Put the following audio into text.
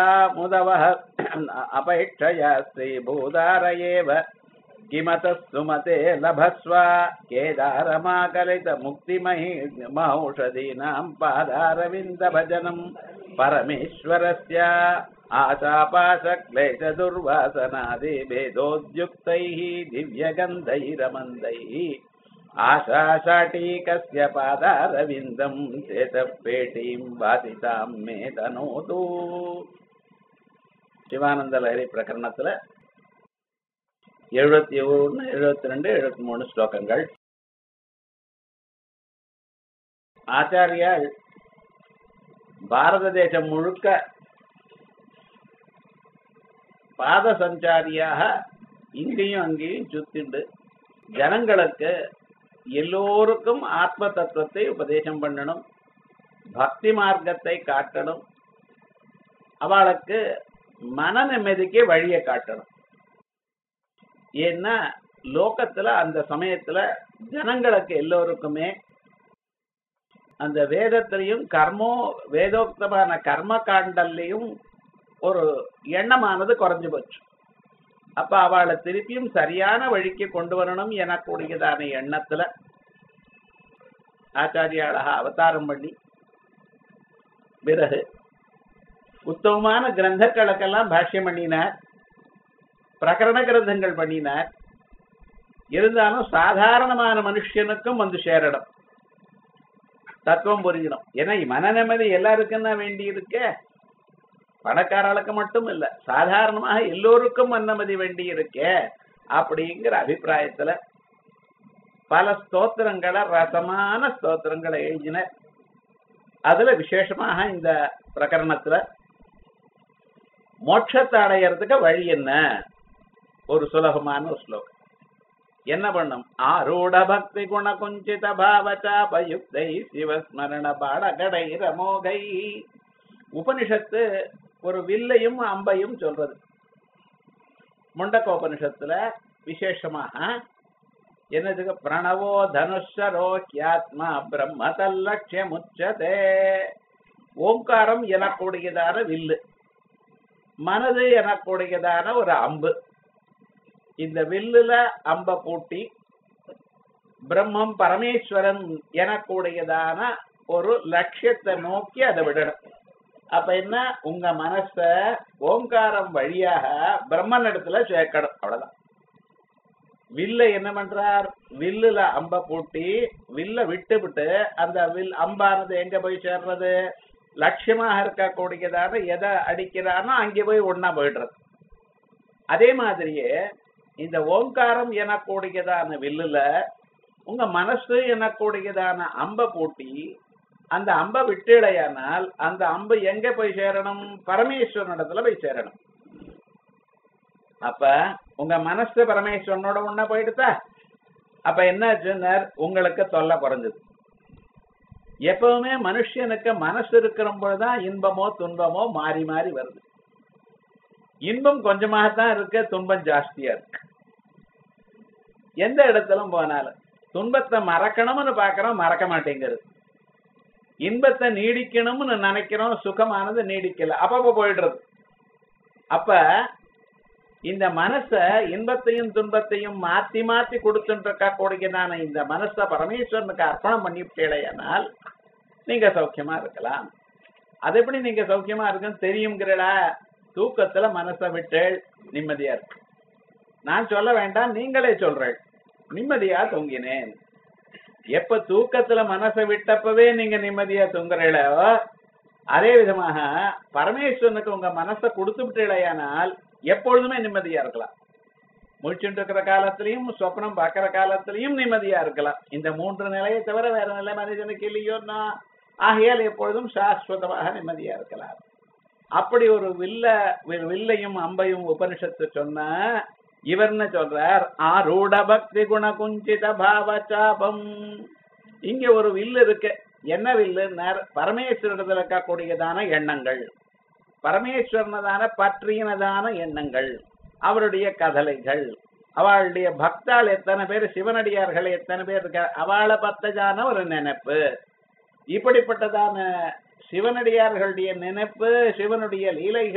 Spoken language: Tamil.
मुदवः अपैक्षया श्रीभूदार एव किमतः सुमते लभस्व केदारमाकलितमुक्तिमहि महौषधीनां पादारविन्दभजनम् परमेश्वरस्य आशापाशक्लेशदुर्वासनादिभेदोद्युक्तैः दिव्यगन्धैरमन्दैः आशाशाटीकस्य पादारविन्दं चेतपेटीं वासितां मे तनोतु சிவானந்த லஹரி பிரகரணத்துல எழுபத்தி ஒன்று எழுபத்தி ரெண்டு எழுபத்தி மூணு ஸ்லோகங்கள் ஆச்சாரியால் பாரத தேசம் முழுக்க பாத சஞ்சாரியாக இங்கேயும் அங்கேயும் சுத்திண்டு ஜனங்களுக்கு எல்லோருக்கும் ஆத்ம தத்துவத்தை உபதேசம் பண்ணணும் பக்தி மார்க்கத்தை காட்டணும் அவளுக்கு மன நிம்மதிக்கு வழியை காட்டணும் ஏன்னா லோகத்துல அந்த சமயத்துல ஜனங்களுக்கு எல்லோருக்குமே அந்த வேதத்திலையும் கர்மோ வேதோக்தமான கர்ம காண்டல்லையும் ஒரு எண்ணமானது குறைஞ்சு போச்சு அப்ப அவளை திருப்பியும் சரியான வழிக்கு கொண்டு வரணும் எனக்கூடியதான எண்ணத்துல ஆச்சாரியாளாக அவதாரம் பண்ணி பிறகு உத்தமமான கிரந்தங்களுக்கெல்லாம் பாஷ்யம் பண்ணினார் பிரகரண கிரந்தங்கள் பண்ணினார் இருந்தாலும் சாதாரணமான மனுஷனுக்கும் வந்து சேரணும் தத்துவம் புரியணும் ஏன்னா மன நிம்மதி எல்லாருக்கும் தான் வேண்டி இருக்க பணக்காரர்களுக்கு மட்டும் இல்ல சாதாரணமாக எல்லோருக்கும் மன்னமதி வேண்டி இருக்கே அப்படிங்கிற அபிப்பிராயத்துல பல ஸ்தோத்திரங்களை ரசமான ஸ்தோத்திரங்களை எழுதின அதுல விசேஷமாக இந்த பிரகரணத்துல மோட்சத்தை அடையறதுக்கு வழி என்ன ஒரு சுலபமான ஒரு ஸ்லோகம் என்ன பண்ணும் ஆரூட பக்தி குண குஞ்சித பாவச்சாபயுக்தை சிவஸ்மரண பாடகடை ரமோகை உபனிஷத்து ஒரு வில்லையும் அம்பையும் சொல்றது முண்டக்கோபனிஷத்துல விசேஷமாக என்னதுக்கு பிரணவோ தனுஷரோ கியாத்மா பிரம்ம தல்லட்சியம் உச்சதே ஓங்காரம் எனக்கூடியதான வில்லு மனது எனக்கூடியதான ஒரு அம்பு இந்த வில்லுல அம்ப பூட்டி பிரம்மம் பரமேஸ்வரன் எனக்கூடியதான ஒரு லட்சியத்தை நோக்கி அதை விடணும் அப்ப என்ன உங்க மனச ஓங்காரம் வழியாக பிரம்மன் இடத்துல சேர்க்கணும் அவ்வளவுதான் வில்ல என்ன பண்றார் வில்லுல அம்ப பூட்டி வில்ல விட்டு விட்டு அந்த வில் அம்பானது எங்க போய் சேர்றது லட்சியமாக இருக்கக்கூடியதான எதை அடிக்கிறானோ அங்கே போய் ஒன்னா போயிடுறது அதே மாதிரியே இந்த ஓங்காரம் எனக்கூடியதான வில்லுல உங்க மனசு எனக்கூடியதான அம்ப பூட்டி அந்த அம்ப விட்டுடையானால் அந்த அம்பு எங்க போய் சேரணும் பரமேஸ்வரனிடத்துல போய் சேரணும் அப்ப உங்க மனசு பரமேஸ்வரனோட ஒண்ணா போயிடுதா அப்ப என்னாச்சுன்னார் உங்களுக்கு தொல்லை குறைஞ்சது எப்பவுமே மனுஷனுக்கு மனசு இருக்கிற பொழுதுதான் இன்பமோ துன்பமோ மாறி மாறி வருது இன்பம் கொஞ்சமாகத்தான் இருக்கு துன்பம் ஜாஸ்தியா இருக்கு எந்த இடத்திலும் போனாலும் துன்பத்தை மறக்கணும்னு பாக்குறோம் மறக்க மாட்டேங்கிறது இன்பத்தை நீடிக்கணும்னு நினைக்கிறோம் சுகமானது நீடிக்கல அப்பப்ப போயிடுறது அப்ப இந்த மனச இன்பத்தையும் துன்பத்தையும் மாத்தி மாத்தி கொடுத்துட்டு இருக்க கூடியதான இந்த மனச பரமேஸ்வரனுக்கு அர்ப்பணம் பண்ணிவிட்டேனால் நீங்க சௌக்கியமா இருக்கலாம் அது எப்படி நீங்க சௌக்கியமா இருக்குன்னு தெரியுங்கிறடா தூக்கத்துல மனசை விட்டு நிம்மதியா இருக்கு நான் சொல்ல வேண்டாம் நீங்களே சொல்றேன் நிம்மதியா தூங்கினேன் எப்ப தூக்கத்துல மனசை விட்டப்பவே நீங்க நிம்மதியா தூங்குறீங்களோ அதே விதமாக பரமேஸ்வரனுக்கு உங்க மனசை கொடுத்து விட்டீழையானால் எப்பொழுதுமே நிம்மதியா இருக்கலாம் முழிச்சுட்டு இருக்கிற காலத்திலையும் சொப்னம் பார்க்கிற காலத்திலையும் நிம்மதியா இருக்கலாம் இந்த மூன்று நிலையை தவிர வேற நிலை மனிதனுக்கு இல்லையோன்னா ஆகையால் எப்பொழுதும் சாஸ்வதமாக நிம்மதியா இருக்கலாம் அப்படி ஒரு வில்ல வில்லையும் அம்பையும் உபனிஷத்து சொன்ன இவர்னு சொல்றார் ஆரூட பக்தி குண குஞ்சித பாவ சாபம் இங்க ஒரு வில்லு இருக்கு என்ன வில்லுன்னார் பரமேஸ்வரத்தில் இருக்கக்கூடியதான எண்ணங்கள் பரமேஸ்வரனதான பற்றினதான எண்ணங்கள் அவருடைய கதலைகள் அவளுடைய பக்தாள் எத்தனை பேர் சிவனடியார்கள் எத்தனை பேர் இருக்க அவளை பத்ததான ஒரு நினைப்பு இப்படிப்பட்டதான சிவனடியார்களுடைய நினைப்பு சிவனுடைய லீலைகள்